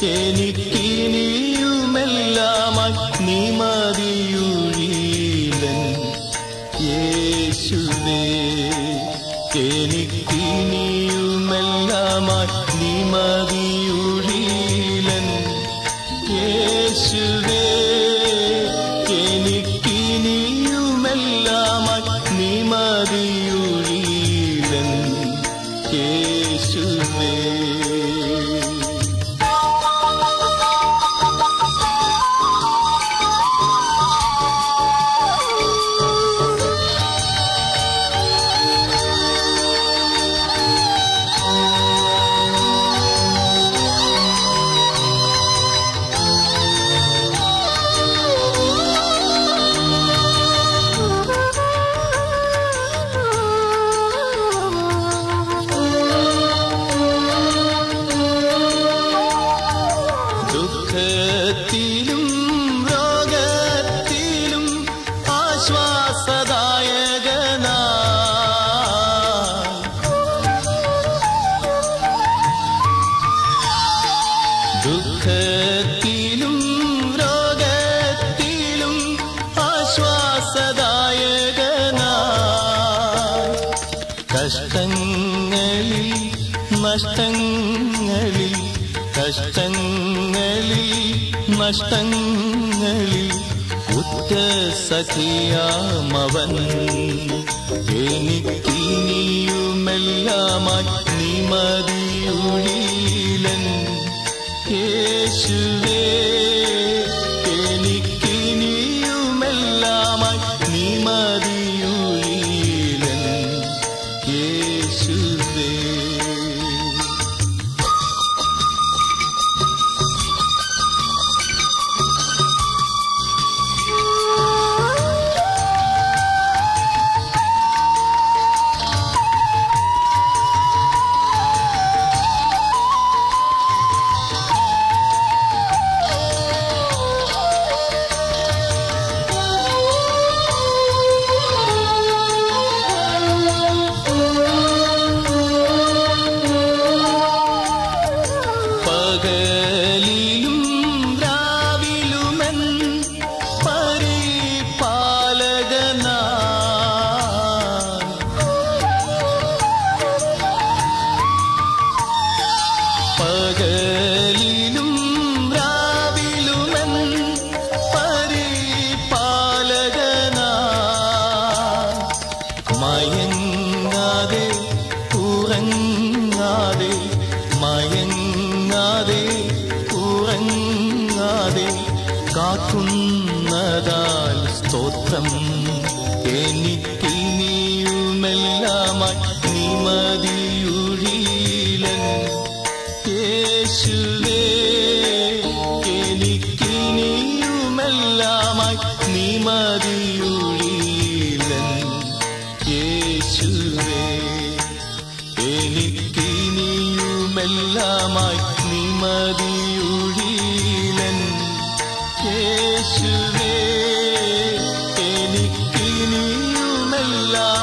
എനിക്കിനിയുമെല്ലാമായി നീ മതിയുഴീലൻ യേശുവേ എനിക്കിനിയുമെല്ലാമായി നീ മതിയുഴീലൻ യേശുവേ എനിക്കിനിയുമെല്ലാമായി നീ മതിയുഴീലൻ യേശുവേ ദുഃഖത്തിലും രോഗത്തിലും ആശ്വാസദായകനാ ദുഃഖത്തിലും രോഗത്തിലും ആശ്വാസദായകനാ കഷ്ടങ്ങളിൽ നഷ്ടങ്ങളിൽ കഷ്ടങ്ങളിൽ നഷ്ടങ്ങളിൽ ഉറ്റ സഖിയാമവൻ എനിക്കിനിയുമെല്ലാമായി നീ മതിയുഴീലൻ യേശുവേ എനിക്കിനിയുമെല്ലാമായി നീ മതിയുഴീലൻ യേശുവേ പകലിലും രാവിലുമൻ പരിപാലകനാ പകലിലും രാവിലുമൻ പരിപാലകനാ മയങ്ങാതെ ഉറങ്ങാതെ മയങ്ങാതെ ഉറങ്ങാതെ കാക്കുന്നതാൽ സ്തോത്രം എനിക്കിനിയുമെല്ലാമായി നീ മതിയുഴീലൻ യേശുവേ എനിക്കിനിയുമെല്ലാമായി നീ മതിയുഴീലൻ യേശുവേ എനിക്കിനിയുമെല്ലാമായി നീ മതിയുഴീലൻ യേശുവേ എനിക്കിനിയുമെല്ലാം